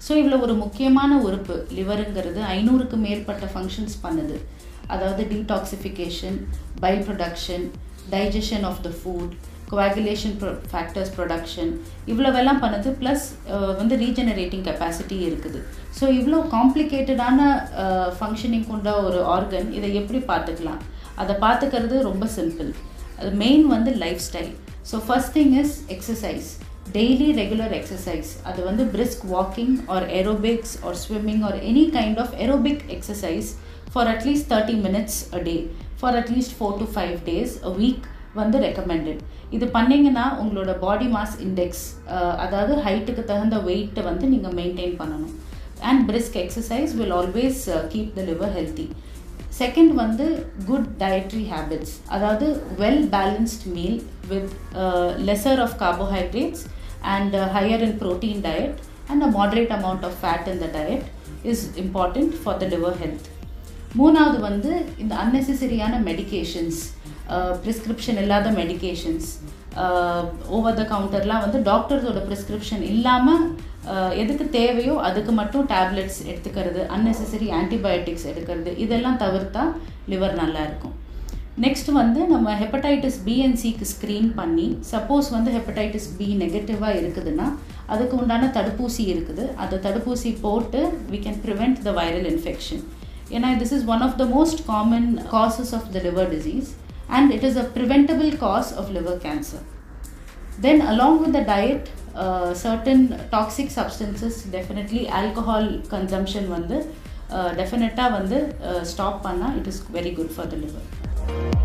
So இதில் ஒரு முக்கியமான உறுப்பு லிவருங்கிறது ஐநூறுக்கு மேற்பட்ட ஃபங்க்ஷன்ஸ் பண்ணுது அதாவது detoxification bile production digestion of the food coagulation factors production இவ்வளவெல்லாம் பண்ணுது ப்ளஸ் வந்து ரீஜெனரேட்டிங் கெப்பாசிட்டி இருக்குது ஸோ இவ்வளோ காம்ப்ளிகேட்டடான ஃபங்க்ஷனிங் கொண்ட ஒரு ஆர்கன் இதை எப்படி பார்த்துக்கலாம் அதை பார்த்துக்கிறது ரொம்ப சிம்பிள் அது மெயின் வந்து lifestyle so first thing is exercise daily regular exercise அது வந்து brisk walking or aerobics or swimming or any kind of aerobic exercise for at least thirty minutes a day for at least four to five days a week வந்து recommended இது பண்ணிங்கன்னா உங்களோட body mass index அதாவது ஹைட்டுக்கு தகுந்த வெயிட்டை வந்து நீங்கள் மெயின்டைன் பண்ணணும் and brisk exercise will always keep the liver healthy second வந்து குட் டயட்ரி ஹேபிட்ஸ் அதாவது well balanced meal with lesser of carbohydrates and higher in protein diet and a moderate amount of fat in the diet is important for the liver health மூணாவது வந்து இந்த அன்னெசரியான medications prescription இல்லாத medications over the கவுண்டர்லாம் வந்து டாக்டர்ஸோட prescription இல்லாமல் எதுக்கு தேவையோ அதுக்கு மட்டும் டேப்லெட்ஸ் எடுத்துக்கிறது அன்னெசரி ஆன்டிபயோட்டிக்ஸ் எடுக்கிறது இதெல்லாம் தவிர்த்தா லிவர் நல்லா இருக்கும் நெக்ஸ்ட் வந்து நம்ம ஹெப்படைட்டிஸ் பி அண்ட் சிக்கு ஸ்க்ரீன் பண்ணி சப்போஸ் வந்து ஹெப்படைட்டிஸ் பி நெகட்டிவாக இருக்குதுன்னா அதுக்கு உண்டான தடுப்பூசி இருக்குது அந்த தடுப்பூசி போட்டு we can prevent the viral infection ஏன்னா this is one of the most common causes of the liver disease and it is a preventable cause of liver cancer. Then, along with the diet, uh, certain toxic substances, definitely alcohol consumption, வந்து, uh, definitely வந்து, uh, stop panna, it is very good for the liver.